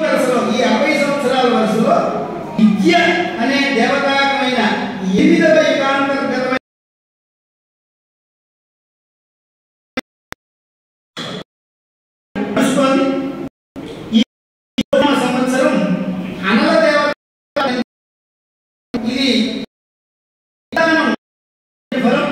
వరుసలో ఈ అరవై సంవత్సరాల వరుసలో విద్య అనే దేవతాకమైన ఎనిమిదవ యుగాంతర్గతమైన నడుస్తోంది. ఈ యుగ సంవత్సరం అనల దేవత ఇది విధానం ఫలం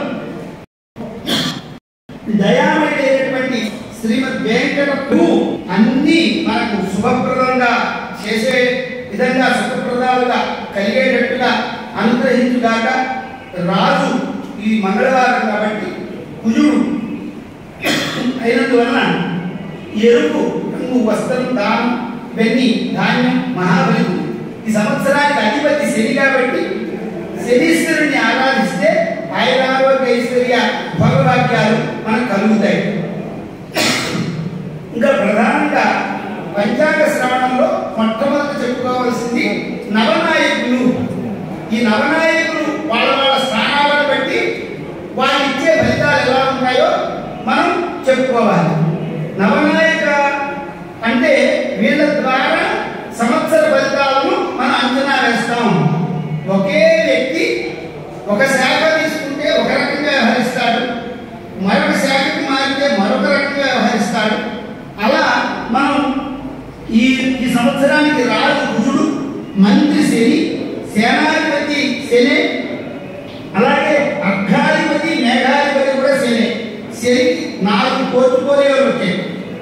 దయామయుడైనటువంటి శ్రీమద్ వెంకటప్రభు అన్ని మనకు శుభప్రదంగా చేసే విధంగా సుఖప్రదాలుగా కలిగేటట్టుగా అనుగ్రహించుగాక రాజు ఈ మంగళవారం కాబట్టి కుజుడు అయినందువలన ఎరుపు రంగు వస్త్రం దానం ఇవన్నీ ధాన్యం మహాబలి ఈ సంవత్సరానికి అధిపతి శని కాబట్టి శనీశ్వరుని ఆరాధిస్తే ఆయురారోగ్య ఐశ్వర్య భోగభాగ్యాలు మనకు కలుగుతాయి ఇంకా ప్రధానంగా పంచాంగ శ్రవణంలో మొట్టమొదటి చెప్పుకోవాల్సింది నవనాయకులు ఈ నవనాయకులు వాళ్ళ వాళ్ళ స్థానాలను బట్టి వాళ్ళు ఇచ్చే ఫలితాలు ఎలా ఉంటాయో మనం చెప్పుకోవాలి నవనాయక అంటే వీళ్ళ ద్వారా సంవత్సర ఫలితాలను మనం అంచనా వేస్తాం ఒకే వ్యక్తి ఒక శాఖ తీసుకుంటే ఒక రకంగా వ్యవహరిస్తాడు మరొక శాఖకి మారితే మరొక రకంగా వ్యవహరిస్తాడు అలా మనం ఈ ఈ సంవత్సరానికి రాజు కుజుడు మంత్రి శని సేనాధిపతి శని అలాగే అర్ఘాధిపతి మేఘాధిపతి కూడా శని శనికి నాలుగు పోర్టుపోలియోలు వచ్చాయి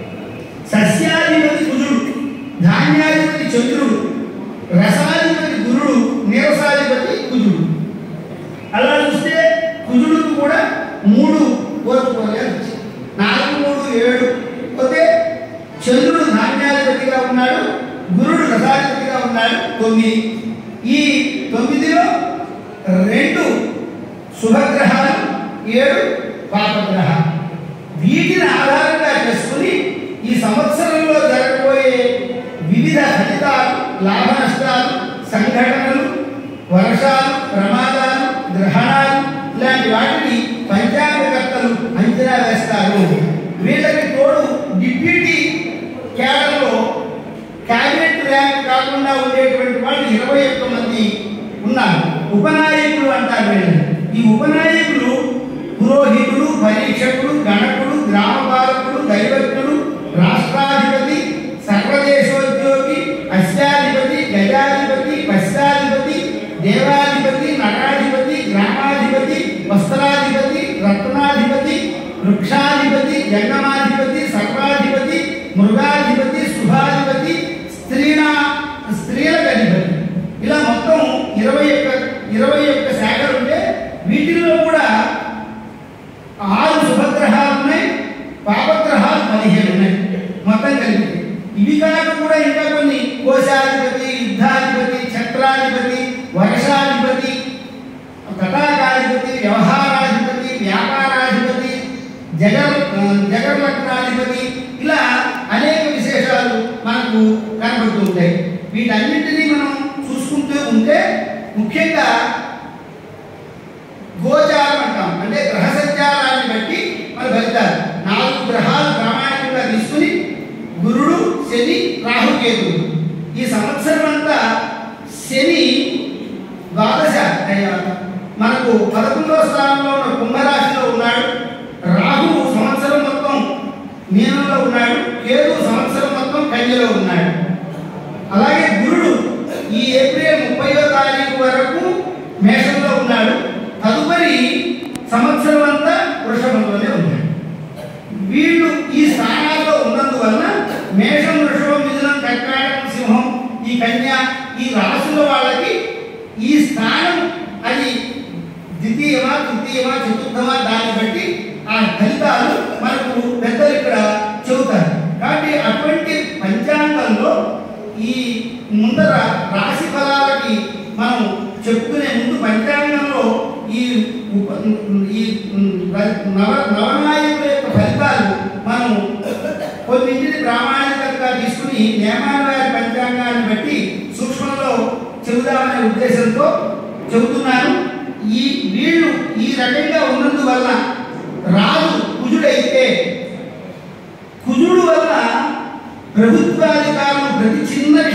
సస్యాధిపతి కుజుడు ధాన్యాధిపతి చంద్రుడు రసాధిపతి గురుడు నీరసాధిపతి కుజుడు అలా చూస్తే కుజుడుకు కూడా మూడు పోర్టుపోలియోలు వచ్చాయి నాలుగు మూడు ఏడు పోతే చంద్రుడు ధాన్యాధిపతిగా ఉన్నాడు గురుడు రసాధిపతిగా ఉన్నాడు తొమ్మిది ఈ తొమ్మిదిలో రెండు శుభగ్రహాలు ఏడు పాపగ్రహాలు వీటిని ఆధారంగా చేసుకుని ఈ సంవత్సరంలో జరగబోయే వివిధ ఫలితాలు లాభ నష్టాలు సంఘటనలు వర్షాలు ప్రమాదాలు గ్రహణాలు ఇలాంటి వాటిని పంచాంగకర్తలు అంచనా వేస్తారు వీళ్ళకి తోడు డిప్యూటీ క్యాడర్లో క్యాబినెట్ ర్యాంక్ కాకుండా ఉండేటువంటి వాళ్ళు ఇరవై ఒక్క మంది ఉన్నారు ఉపనాయకులు అంటారు వీళ్ళని ఈ ఉపనాయకులు పురోహితుడు పరీక్షకుడు గణకుడు గ్రామ పాలకుడు దైవజ్ఞుడు రాష్ట్రాధిపతి సర్వదేశోద్యోగి అశ్వాధిపతి గజాధిపతి పశ్చాధిపతి దేవాధిపతి నటాధిపతి గ్రామాధిపతి వస్త్రాధిపతి రత్నాధిపతి వృక్షాధిపతి జంగమాధిపతి సర్వాధిపతి మృగాధిపతి శుభాధిపతి స్త్రీనా స్త్రీలకు అధిపతి ఇలా మొత్తం ఇరవై ఒక్క ఇరవై ఒక్క శాఖలు ఉంటే వీటిల్లో కూడా ఆరు శుభగ్రహాలు ఉన్నాయి పాపగ్రహాలు పదిహేను ఉన్నాయి మొత్తం కలిపి ఇవి కాక కూడా ఇంకా కొన్ని కోశాధిపతి యుద్ధాధిపతి చక్రాధిపతి వర్షాధిపతి తటాకాధిపతి వ్యవహారాధిపతి వ్యాపారాధిపతి జగర్ జగర్లగ్నాధిపతి ఇలా అనేక విశేషాలు మనకు కనబడుతూ ఉంటాయి వీటన్నింటినీ మనం చూసుకుంటూ ఉంటే ముఖ్యంగా గోచారం అంటాం అంటే గ్రహ సంచారాన్ని బట్టి మన ఫలితాలు నాలుగు గ్రహాలు ప్రామాణికంగా తీసుకుని గురుడు శని రాహుకేతుడు ఈ సంవత్సరం అంతా శని ద్వాదశ అయ్యాక మనకు పదకొండవ స్థానంలో ఉన్న కుంభరాశిలో ఉన్నాడు రాహు సంవత్సరం మొత్తం మీనంలో ఉన్నాడు కేతు సంవత్సరం మొత్తం కన్యలో ఉన్నాడు అలాగే గురుడు ఈ ఏప్రిల్ ముప్పయో తారీఖు వరకు మేషంలో ఉన్నాడు తదుపరి సంవత్సరం అంతా వృషభంలోనే ఉన్నాడు వీళ్ళు ఈ స్థానాల్లో ఉన్నందువలన మేషం వృషభం మిథునం కర్కాటకం సింహం ఈ కన్య ఈ రాశుల వాళ్ళకి ఈ స్థానం అది ద్వితీయమా తృతీయమా చతుర్థమా దాన్ని బట్టి ఆ ఫలితాలు మనకు పెద్దలు ఇక్కడ చెబుతారు కాబట్టి అటువంటి పంచాంగంలో ఈ ముందర రాశి ఫలాలకి మనం చెప్పుకునే ముందు పంచాంగంలో ఈ ఉప- ఈ నవ నవనాయకుల యొక్క ఫలితాలు మనం కొన్నింటిని ప్రామాణికంగా తీసుకుని నియమాల వారి పంచాంగాన్ని బట్టి సూక్ష్మంలో చెబుదామనే ఉద్దేశంతో చెబుతున్నాను ఈ వీళ్ళు ఈ రకంగా ఉన్నందువల్ల రాజు కుజుడైతే కుజుడు వల్ల ప్రభుత్వాధికారులు ప్రతి చిన్న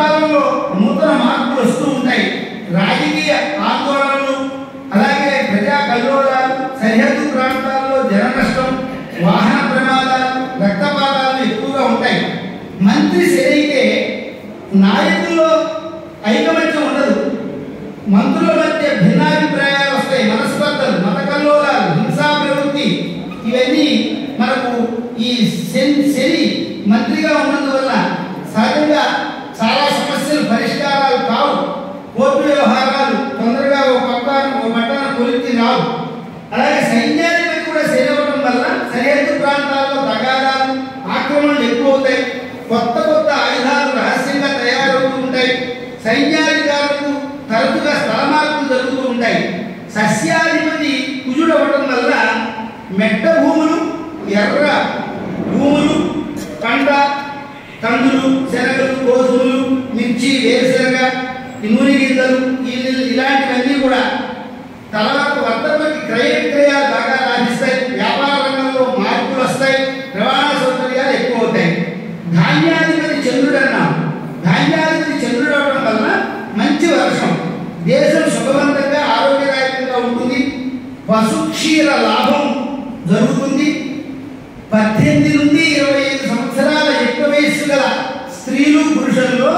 పరిపాలనలో నూతన మార్పులు వస్తూ ఉంటాయి రాజకీయ ఆందోళనలు అలాగే ప్రజా కల్లోలాలు సరిహద్దు ప్రాంతాల్లో జన నష్టం వాహన ప్రమాదాలు రక్తపాతాలు ఎక్కువగా ఉంటాయి మంత్రి సరైతే నాయకుల్లో ఐకమత్యం ఉండదు మంత్రుల మధ్య భిన్నాభిప్రాయాలు వస్తాయి మనస్పర్ధలు మత కల్లోలాలు హింసా ప్రవృత్తి ఇవన్నీ మనకు ఈ శని శని మంత్రిగా ఉన్నందువల్ల సహజంగా చాలా సమస్యలు పరిష్కారాలు కావు కోర్టు వ్యవహారాలు తొందరగా ఒక పట్టాన ఒక పట్టాన కొలిక్కి రావు అలాగే సైన్యాధిపతి కూడా చేరవడం వల్ల సరిహద్దు ప్రాంతాల్లో తగాదాలు ఆక్రమణలు ఎక్కువ అవుతాయి కొత్త కొత్త ఆయుధాలు రహస్యంగా తయారవుతూ ఉంటాయి సైన్యాధికారులకు తరచుగా స్థల మార్పులు జరుగుతూ ఉంటాయి సస్యాధిపతి కుజుడు అవ్వడం వల్ల మెట్ట భూములు ఎర్ర భూములు పంట కందులు శనగలు గోధుమలు మిర్చి వేరుశనగ ఈ నూనె గింజలు ఈ- ఇలాంటివన్నీ కూడా తర్వాత వర్తకులకి క్రయ విక్రయాలు బాగా లాభిస్తాయి వ్యాపార రంగంలో మార్పులు వస్తాయి రవాణా సౌకర్యాలు ఎక్కువ అవుతాయి ధాన్యాధిపతి చంద్రుడు అన్నాం ధాన్యాధిపతి చంద్రుడు అవడం వలన మంచి వర్షం దేశం సుఖవంతంగా ఆరోగ్యదాయకంగా ఉంటుంది పశుక్షీర లాభం జరుగుతుంది పద్దెనిమిది నుండి ఇరవై ఐదు సంవత్సరాల ఎక్కువ వయస్సు గల స్త్రీలు పురుషుల్లో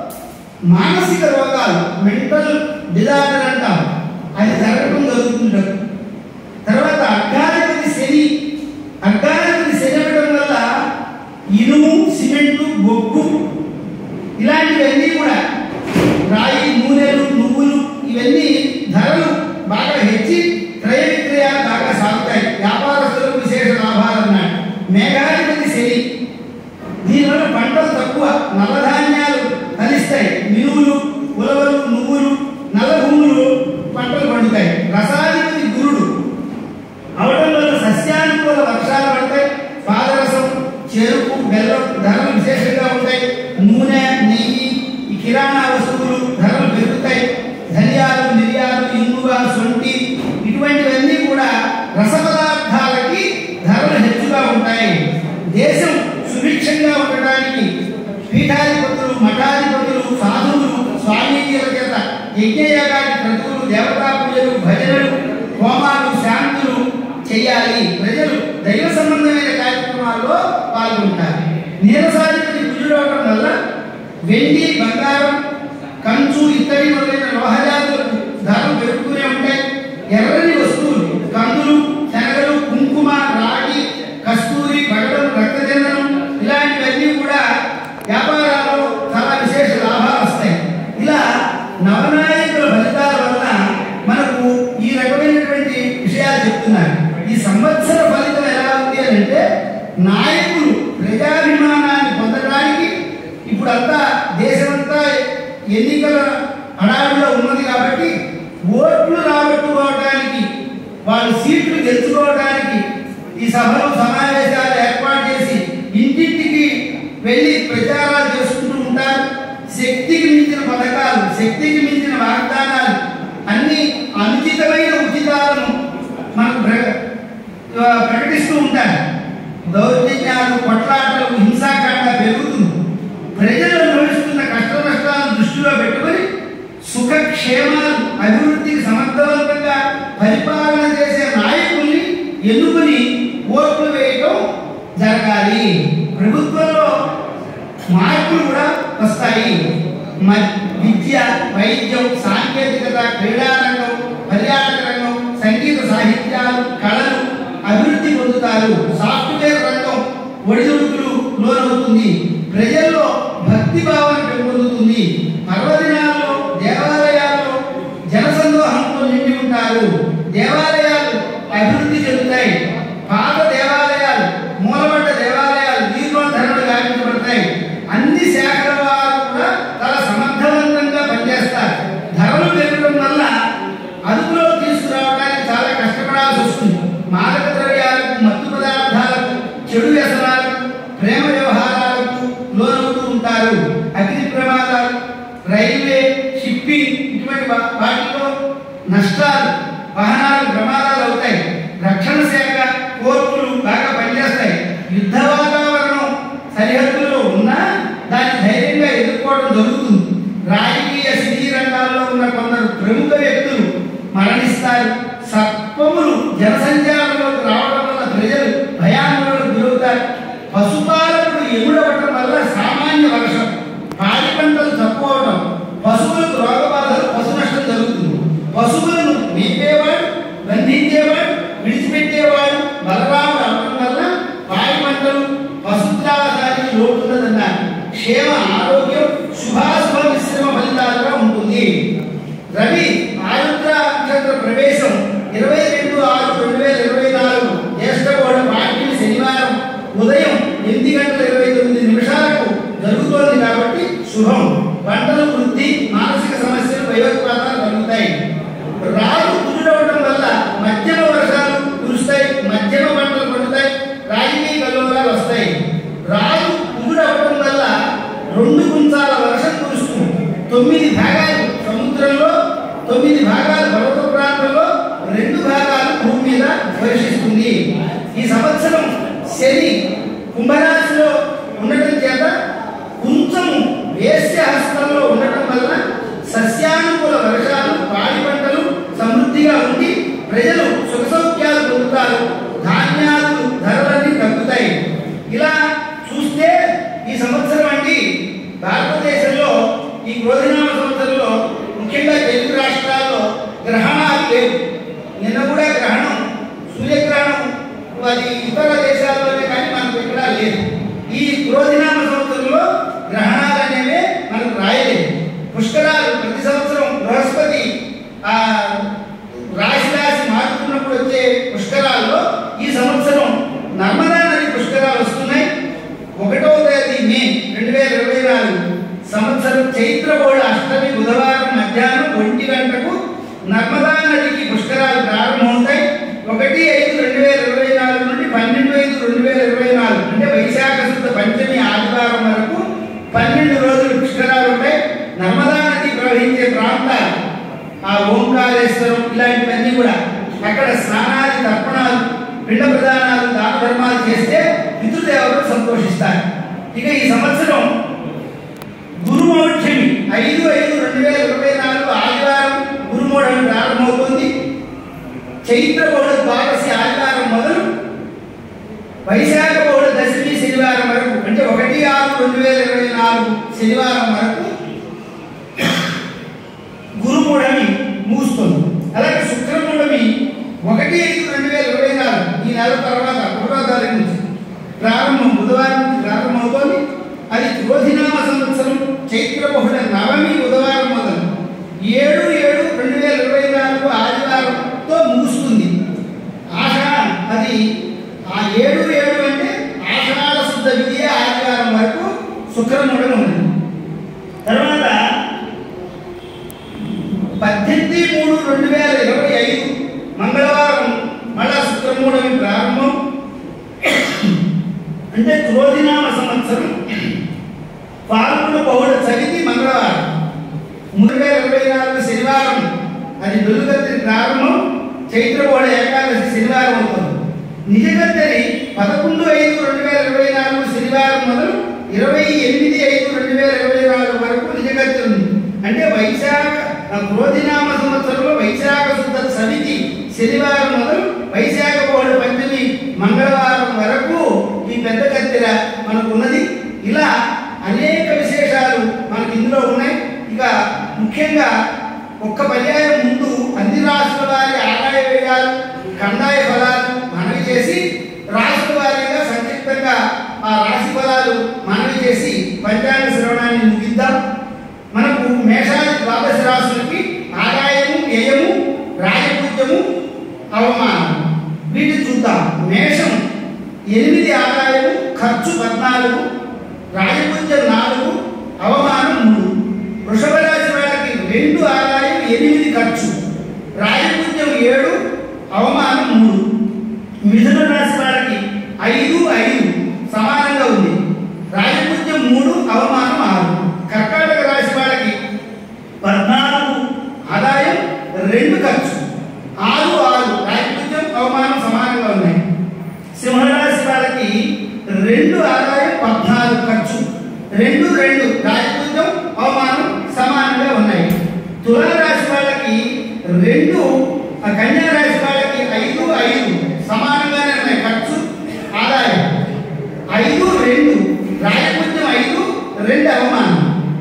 మానసిక రోగాలు మెంటల్ డిజార్డర్ అంటాం అది జరగడం జరుగుతుంది తర్వాత అర్ధాధిపతి శని అర్ధాధిపతి శని అవ్వడం వల్ల ఇనుము సిమెంటు బొగ్గు ఇలాంటివన్నీ కూడా రాయి నూనెలు నువ్వులు ఇవన్నీ ధరలు బాగా హెచ్చి క్రయ విక్రయాలు బాగా సాగుతాయి వ్యాపారస్తులకు విశేష లాభాలు అన్నాడు మేఘాధిపతి శని దీనివల్ల పంటలు తక్కువ నల్లధాన్యాలు ఫలిస్తాయి మినువులు ఉలవలు నువ్వులు నల్ల భూములు పంటలు పండుతాయి రసాధిపతి గురుడు అవడం వల్ల సస్యానుకూల వర్షాలు పడతాయి పాదరసం చెరుకు బెల్లం ధరలు విశేషంగా ఉంటాయి నూనె నెయ్యి ఈ కిరాణా వస్తువులు ధరలు పెరుగుతాయి ధనియాలు మిరియాలు ఇంగువ సొంటి ఇటువంటివన్నీ కూడా రస పదార్థాలకి ధరలు హెచ్చుగా ఉంటాయి దేశం సుభిక్షంగా ఉండడానికి పీఠాధిపతులు మఠాధిపతులు సాధువులు స్వామీజీల చేత యజ్ఞయాగాది క్రతువులు దేవతా పూజలు భజనలు హోమాలు శాంతులు చేయాలి ప్రజలు దైవ సంబంధమైన కార్యక్రమాల్లో పాల్గొంటారు నీరసాధిపతి కుజుడు అవడం వల్ల వెండి బంగారం కంచు ఇత్తడి మొదలైన లోహజాతులకు ధరలు పెరుగుతూనే ఉంటాయి ఎర్రని వస్తువులు కందులు శనగలు కుంకుమ రాగి కస్తూరి పగడం రక్తచందనం ఇలాంటివన్నీ కూడా వ్యాపారాల్లో చాలా విశేష లాభాలు వస్తాయి ఇలా నవనాయకుల ఫలితాల వల్ల మనకు ఈ రకమైనటువంటి విషయాలు చెప్తున్నారు ఈ సంవత్సర ఫలితం ఎలా ఉంది అని అంటే నాయకులు ప్రజాభిమానాన్ని పొందడానికి ఇప్పుడంతా దేశమంతా ఎన్నికల హడావిడిలో ఉన్నది కాబట్టి ఓట్లు రాబట్టుకోవడానికి వాళ్ళు సీట్లు గెలుచుకోవడానికి ఈ సభలు సమావేశాలు ఏర్పాటు చేసి ఇంటింటికి వెళ్ళి ప్రచారాలు చేసుకుంటూ ఉంటారు శక్తికి మించిన పథకాలు శక్తికి మించిన వాగ్దానాలు అన్ని అనుచితమైన ఉచితాలను మనకు ప్ర- ఆ, ప్రకటిస్తూ ఉంటారు దౌర్జన్యాలు కొట్లాటలు హింసాకాండ పెరుగుతుంది ప్రజలు అనుభవిస్తున్న కష్ట నష్టాలను దృష్టిలో పెట్టుకొని సుఖక్షేమాలు అభివృద్ధికి సమర్థవంతంగా పరిపాలన చేసే నాయకుల్ని ఎన్నుకొని ఓట్లు వేయటం జరగాలి ప్రభుత్వంలో మార్పులు కూడా వస్తాయి మ- విద్య వైద్యం సాంకేతికత క్రీడారంగం పర్యాటక రంగం సంగీత సాహిత్యాలు కళలు అభివృద్ధి పొందుతారు సాఫ్ట్వేర్ రంగం ఒడిదుడుకులు లోనవుతుంది ప్రజల్లో భక్తి భావన పెంపొందుతుంది పర్వదినాల్లో దేవాలయాల్లో జనసందోహంతో నిండి ఉంటారు దేవాలయాలు అభివృద్ధి చెందుతాయి పాత దేవాలయాలు మూలపడ్డ దేవాలయాలు దీర్ఘోద్ధరణలు గావించబడతాయి అన్ని శాఖల వారు కూడా చాలా సమర్థవంతంగా పనిచేస్తారు ధరలు పెరగడం వల్ల అదుపులో తీసుకురావడానికి చాలా కష్టపడాల్సి వస్తుంది మాదక ద్రవ్యాలకు మత్తు పదార్థాలకు చెడు వ్యసనాలకు ప్రేమ వ్యవహారాలకు లోనవుతూ ఉంటారు అగ్ని ప్రమాదాలు రైల్వే షిప్పింగ్ ఇటువంటి వా- వాటిలో నష్టాలు వాహనాలు ప్రమాదాలు అవుతాయి రక్షణ శాఖ కోర్టులు బాగా పనిచేస్తాయి యుద్ధ వాతావరణం సరిహద్దుల్లో ఉన్నా దాన్ని ధైర్యంగా ఎదుర్కోవడం జరుగుతుంది శుభాశుభ మిశ్రమ ఫలితాలుగా ఉంటుంది రవి ఆరుద్ర నక్షత్ర ప్రవేశం ఇరవై రెండు ఆరు రెండు వేల ఇరవై నాలుగు జ్యేష్ఠగౌడ పార్టీ శనివారం ఉదయం ఎనిమిది గంటల ఇరవై తొమ్మిది నిమిషాలకు జరుగుతోంది కాబట్టి శుభం పంటల వృద్ధి మానసిక సమస్యలు భయోత్పాతాలు కలుగుతాయి రాజు కుదురవడం వల్ల మధ్యమ వర్షాలు కురుస్తాయి మధ్యమ పంటలు పండుతాయి రాజకీయ కల్లోలాలు వస్తాయి రాజు కుదురవడం వల్ల రెండు కుంచాల వర్షం కురుస్తుంది తొమ్మిది భాగాలు సముద్రంలో తొమ్మిది భాగాలు పర్వత ప్రాంతంలో రెండు భాగాలు భూమి మీద వర్షిస్తుంది ఈ సంవత్సరం శని కుంభరాశిలో ఉండటం చేత కొంచెం వేస్య హస్తంలో ఉండటం వలన సస్యానుకూల వర్షాలు పాడి పంటలు సమృద్ధిగా ఉండి ప్రజలు సుఖ సౌఖ్యాలు పొందుతారు ధాన్యాలు ధరలన్నీ తగ్గుతాయి ఇలా చూస్తే ఈ సంవత్సరం అండి భారతదేశంలో ఈ క్రోధినామ సంవత్సరంలో ముఖ్యంగా తెలుగు రాష్ట్రాల్లో గ్రహణాలు లేవు నిన్న కూడా గ్రహణం సూర్యగ్రహణం అది ఇతర దేశాల్లోనే కానీ మనకు ఎక్కడా లేదు ఈ క్రోధినామ సంవత్సరంలో గ్రహణాలు అనేవి మనకు రాయలేదు పుష్కరాలు ప్రతి సంవత్సరం బృహస్పతి ఆ రాశి రాశి మారుతున్నప్పుడు వచ్చే పుష్కరాల్లో ఈ సంవత్సరం నర్మదా నది పుష్కరాలు వస్తున్నాయి ఒకటవ తేదీ మే రెండు వేల ఇరవై నాలుగు సంవత్సరం చైత్రబోళ అష్టమి బుధవారం మధ్యాహ్నం ఒంటి గంటకు నర్మదా నదికి పుష్కరాలు ప్రారంభమవుతాయి ఒకటి ఐదు రెండు వేల ఇరవై నాలుగు నుండి పన్నెండు ఐదు రెండు వేల ఇరవై నాలుగు అంటే వైశాఖ శుద్ధ పంచమి ఆదివారం వరకు పన్నెండు రోజులు పుష్కరాలు ఉంటాయి నర్మదా నది ప్రవహించే ప్రాంతాలు ఆ ఓంకారేశ్వరం ఇలాంటివన్నీ కూడా అక్కడ స్నానాది తర్పణాలు పిండ ప్రదానాలు దాన ధర్మాలు చేస్తే పితృదేవతలు సంతోషిస్తారు ఇక ఈ సంవత్సరం గురుమౌఢ్యమి ఐదు ఐదు రెండు వేల ఇరవై నాలుగు ఆదివారం గురుమౌఢమి ప్రారంభమవుతుంది చైత్ర బౌఢ ద్వాదశి ఆదివారం మొదలు వైశాఖ బౌఢ దశమి శనివారం వరకు అంటే ఒకటి ఆరు రెండు వేల ఇరవై నాలుగు శనివారం వరకు గురుమూఢమి ముగుస్తుంది అలాగే శుక్రమూఢమి ఒకటి ఐదు రెండు వేల ఇరవై నాలుగు ఈ నెల తర్వాత ఒకటో తారీఖు నుంచి ప్రారంభం బుధవారం నుంచి ప్రారంభమవుతోంది అది క్రోధినామ సంవత్సరం చైత్ర బహుళ నవమి బుధవారం మొదలు ఏడు ఏడు రెండు వేల ఇరవై నాలుగు ఆదివారంతో ముగుస్తుంది ఆషాఢం అది ఆ ఏడు ఏడు అంటే ఆషాఢ శుద్ధ విద్య ఆదివారం వరకు శుక్రమూఢం ఉంది తర్వాత పద్దెనిమిది మూడు రెండు వేల ఇరవై ఐదు మంగళవారం మళ్ళా శుక్రమూఢమి ప్రారంభం అంటే క్రోధినామ సంవత్సరం పాల్గొన బహుళ చవితి మంగళవారం మూడు వేల ఇరవై నాలుగు శనివారం అది వెలుగత్తి ప్రారంభం చైత్రబోడ ఏకాదశి శనివారం అవుతుంది నిజగత్తరి పదకొండు ఐదు రెండు వేల ఇరవై నాలుగు శనివారం మొదలు ఇరవై ఎనిమిది ఐదు రెండు వేల ఇరవై నాలుగు వరకు నిజగత్తరి ఉంది అంటే వైశాఖ ఆ క్రోధినామ సంవత్సరంలో వైశాఖ శుద్ధ సమితి శనివారం మొదలు వైశాఖ బోడ పంచమి మంగళవారం వరకు ఈ పెద్ద కత్తెర మనకు ఉన్నది ఇలా అనేక విశేషాలు మనకి ఇందులో ఉన్నాయి ఇక ముఖ్యంగా ఒక్క పర్యాయం ముందు అన్ని రాష్ట్రాల వారి ఆదాయ వ్యయాలు కందాయ ఫలాలు మనవి చేసి రాష్ట్ర వారీగా సంక్షిప్తంగా ఆ రాశి ఫలాలు మనవి చేసి పంచాంగ శ్రవణాన్ని ముగిద్దాం మనకు మేషాది ద్వాదశ రాశులకి ఆదాయము వ్యయము రాజపూజ్యము అవమానం వీటిని చూద్దాం మేషం ఎనిమిది ఆదాయము ఖర్చు పద్నాలుగు రాజపూజ్యం నాలుగు అవమానం మూడు వృషభ రాశి వాళ్ళకి రెండు ఆదాయం ఎనిమిది ఖర్చు రాజపూజ్యం ఏడు అవమానం మూడు మిథున రాశి వాళ్ళకి ఐదు ఐదు సమానంగా ఉంది రాజపూజ్యం మూడు అవమానం ఆరు కర్కాటక రాశి వాళ్ళకి పద్నాలుగు ఆదాయం రెండు ఖర్చు ఆరు ఆరు రాజపూజ్యం అవమానం సమానంగా ఉన్నాయి సింహరాశి వాళ్ళకి రెండు ఆదాయం పద్నాలుగు ఖర్చు రెండు రెండు రాజపూజ్యం అవమానం సమానంగా ఉన్నాయి తులారాశి వాళ్ళకి రెండు ఆ కన్యా రాశి వాళ్ళకి ఐదు ఐదు సమానంగానే ఉన్నాయి ఖర్చు ఆదాయం ఐదు రెండు రాజపూజ్యం ఐదు రెండు అవమానం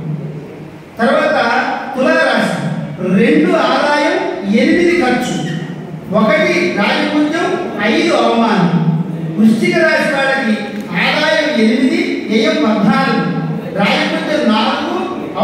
తర్వాత తులారాశి రెండు ఆదాయం ఎనిమిది ఖర్చు ఒకటి రాజపూజ్యం ఐదు అవమానం వృశ్చిక రాశి వాళ్ళకి ఆదాయం ఎనిమిది వ్యయం పద్నాలుగు రాజపూజ్యం నాలుగు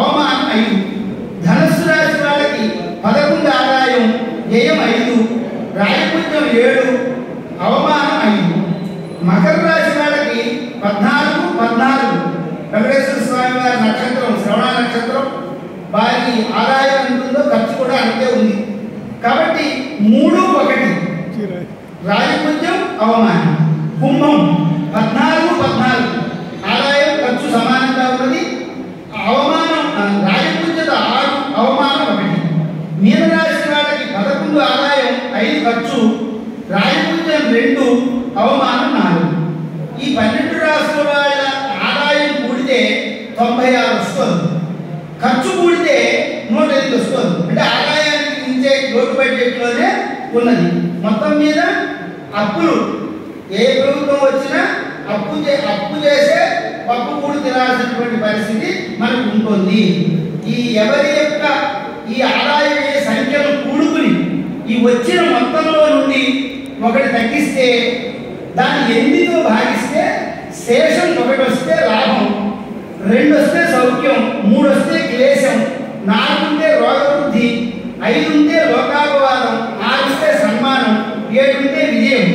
వారి ఆదాయం ఎంత ఉందో ఖర్చు కూడా అంతే ఉంది కాబట్టి మూడు ఒకటి రాజపుత్యం అవమానం కుంభం పద్నాలుగు పద్నాలుగు ఆదాయం ఖర్చు సమానంగా ఉన్నది అవమానం ఆ, రాజపుత్యత ఆరు అవమానం ఒకటి మీనరాశి వాళ్ళకి పదకొండు ఆదాయం ఐదు ఖర్చు రాజపుత్యం రెండు అవమానం నాలుగు ఈ పన్నెండు రాశుల వాళ్ళ ఆదాయం కూడితే తొంభై ఆరు వస్తుంది ఖర్చు కూడితే నూట ఎనిమిది వస్తుంది అంటే ఆదాయానికి మించే లోటు బడ్జెట్లోనే ఉన్నది మొత్తం మీద అప్పులు ఏ ప్రభుత్వం వచ్చినా అప్పు చే అప్పు చేసే పప్పు కూడి తినాల్సినటువంటి పరిస్థితి మనకు ఉంటుంది ఈ ఎవరి యొక్క ఈ ఆదాయ వ్యయ సంఖ్యను కూడుకుని ఈ వచ్చిన మొత్తంలో నుండి ఒకటి తగ్గిస్తే దాన్ని ఎనిమిదితో భాగిస్తే శేషం ఒకటి వస్తే లాభం రెండు వస్తే సౌఖ్యం మూడు వస్తే క్లేశం నాలుగు ఉంటే రోగవృద్ధి ఐదు ఉంటే లోకాపవాదం ఆరు ఉంటే సన్మానం ఏడు ఉంటే విజయం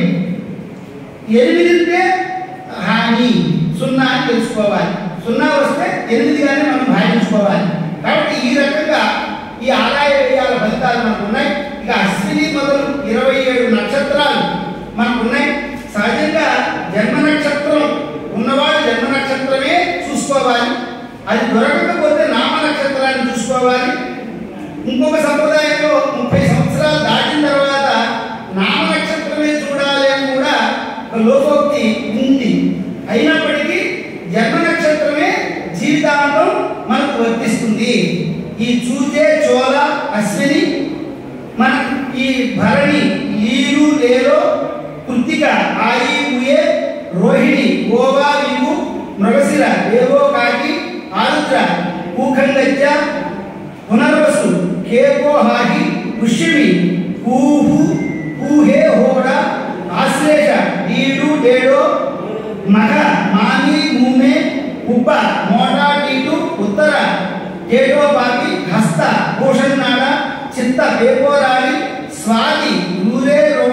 ఎనిమిది ఉంటే హాని సున్నా అని తెలుసుకోవాలి సున్నా వస్తే ఎనిమిదిగానే మనం భావించుకోవాలి కాబట్టి ఈ రకంగా ఈ ఆదాయ వ్యయాల ఫలితాలు మనకు ఉన్నాయి ఇక అశ్విని మొదలు ఇరవై ఏడు నక్షత్రాలు మనకు ఉన్నాయి సహజంగా జన్మ నక్షత్రం ఉన్నవాడు జన్మ నక్షత్రమే చూసుకోవాలి అది దొరకకపోతే నామ నక్షత్రాన్ని చూసుకోవాలి ఇంకొక సంప్రదాయంలో ముప్పై సంవత్సరాలు దాటిన తర్వాత నామ నక్షత్రమే చూడాలి అని కూడా ఒక లోకోక్తి ఉంది అయినప్పటికీ జన్మ నక్షత్రమే జీవితాంతం మనకు వర్తిస్తుంది ఈ చూచే చోళ అశ్విని మన ఈ భరణి ఈరు లేలో కృత్తిక ఆయి ఉయే రోహిణి ఓవా వివు మృగశిర ఏవో కాకి ఆరుద్ర పూఖంగజ్జ పునర్వసు కేకో హాహి పుష్యమి పూహు పూహే హోడ ఆశ్లేష డీడు డేడో మగ మాని మూమే ఉబ్బ మోటా డీటు ఉత్తర డేడో బాగి హస్త భూషణాడ చిత్త పేపోరాడి స్వాతి ఊరే రో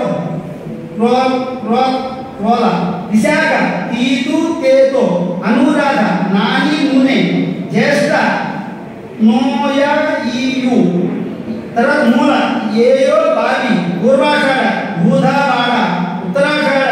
రోల్ రోల్ రోల విశాఖ తీతు తేతో అనురాధ నాని నూనె జ్యేష్ఠ నోయ ఈయు తర్వాత మూల ఏయో బావి పూర్వాషాఢ భూధావాడ ఉత్తరాషాఢ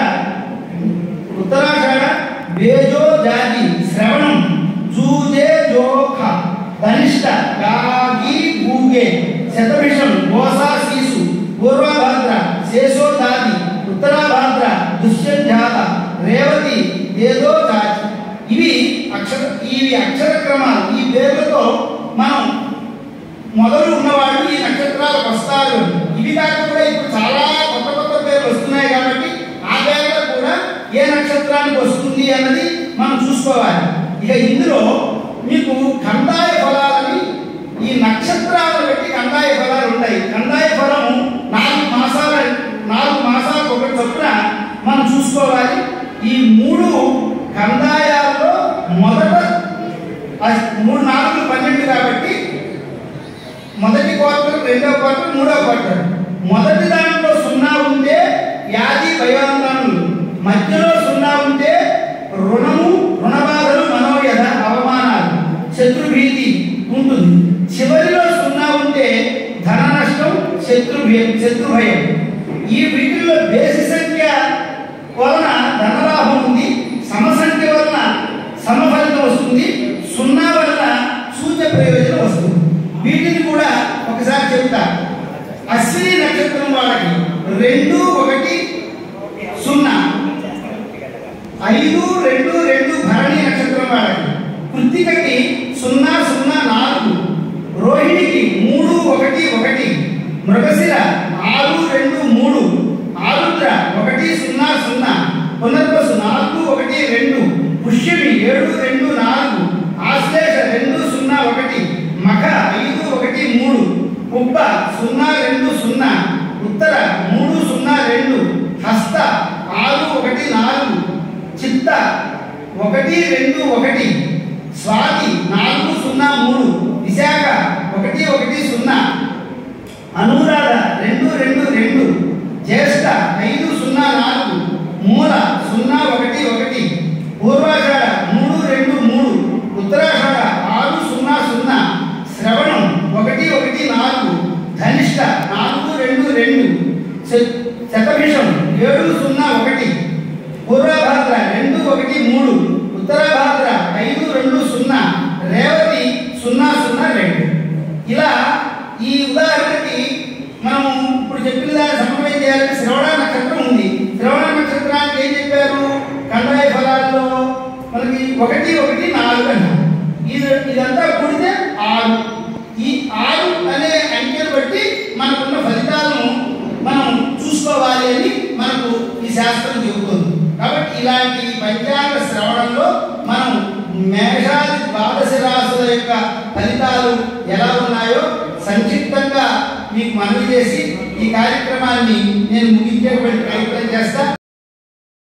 ఉత్తరాషాఢ వేజో జాతి శ్రవణం జూజే జోఖ ధనిష్ట గాగి గూగే శతభిషం గోసా శీసు పూర్వభాద్ర శేషోదాది ఉత్తరాభాద్ర దుష్యంజాత రేవతి వేదో జాతి ఇవి అక్షర ఇవి అక్షర క్రమాలు ఈ పేర్లతో మనం మొదలు ఉన్నవాళ్ళు ఈ నక్షత్రాలకు వస్తారు ఇవి కాకుండా ఇప్పుడు చాలా కొత్త కొత్త పేర్లు వస్తున్నాయి కాబట్టి ఆ పేర్లో కూడా ఏ నక్షత్రానికి వస్తుంది అన్నది మనం చూసుకోవాలి ఇక ఇందులో మీకు కందాయ ఫలాలని ఈ నక్షత్రాలను బట్టి కందాయ ఫలాలు ఉంటాయి కందాయ ఫలం నాలుగు మాసాల నాలుగు మాసాలకు ఒకటి చొప్పున మనం చూసుకోవాలి ఈ మూడు కందాయాల్లో మొదట అస్- మూడు నాలుగు పన్నెండు కాబట్టి మొదటి క్వార్టర్ రెండో క్వార్టర్ మూడో క్వార్టర్ మొదటి దాంట్లో సున్నా ఉంటే వ్యాధి భయాందోళనలు మధ్యలో సున్నా ఉంటే రుణము రుణబాధలు మనోవ్యధ అవమానాలు శత్రుభీతి ఉంటుంది చివరిలో సున్నా ఉంటే ధన నష్టం శత్రు శత్రు భయం ఈ వీటిల్లో బేసి సంఖ్య వలన ధనలాభం ఉంది సమసంఖ్య వలన సమఫలితం వస్తుంది సున్నా వలన సూచ ప్రయోజనం వస్తుంది వీటిని కూడా ఒకసారి చెప్తా అశ్విని నక్షత్రం వాళ్ళకి రెండు ఒకటి సున్నా ఐదు రెండు రెండు భరణి నక్షత్రం వాళ్ళకి కృత్తికకి సున్నా సున్నా నాలుగు రోహిణికి మూడు ఒకటి ఒకటి మృగశిర ఆరు రెండు మూడు ఆరుద్ర ఒకటి సున్నా సున్నా పునర్వసు నాలుగు ఒకటి రెండు పుష్యమి ఏడు రెండు నాలుగు ఆశ్లేష రెండు సున్నా ఒకటి మఖ ఐదు ఒకటి మూడు కుబ్బ సున్నా రెండు సున్నా ఉత్తర మూడు సున్నా రెండు హస్త ఆరు ఒకటి నాలుగు చిత్త ఒకటి రెండు ఒకటి స్వాతి నాలుగు సున్నా మూడు విశాఖ ఒకటి ఒకటి సున్నా అనురాధ రెండు రెండు రెండు జ్యేష్ఠ ఐదు సున్నా నాలుగు మూల సున్నా ఒకటి ఒకటి పూర్వాషాఢ మూడు రెండు మూడు ఉత్తరాషాఢ ఆరు సున్నా సున్నా శ్రవణం శ- శతభిషం ఏడు సున్నా ఒకటి పూర్వభాద్ర రెండు ఒకటి మూడు ఉత్తరభాద్ర ఐదు రెండు సున్నా రేవతి సున్నా సున్నా రెండు ఇలా ఈ ఉదాహరణకి మనం ఇప్పుడు చెప్పిన దాన్ని సమన్వయం చేయాలంటే శ్రవణ నక్షత్రం ఉంది శ్రవణ నక్షత్రానికి ఏం చెప్పారు కండాయ ఫలాల్లో మనకి ఒకటి ఒకటి నాలుగు అన్నారు ఇది ఇదంతా కూడితే ఆరు ఈ ఆరు అనే అంకెను బట్టి మనకున్న ఫలితాలను మనం చూసుకోవాలి అని మనకు ఈ శాస్త్రం చెబుతుంది కాబట్టి ఇలాంటి పంచాంగ శ్రవణంలో మనం మేషాది ద్వాదశ రాశుల యొక్క ఫలితాలు ఎలా ఉన్నాయో సంక్షిప్తంగా మీకు మనవి చేసి ఈ కార్యక్రమాన్ని నేను ముగించేటువంటి ప్రయత్నం చేస్తా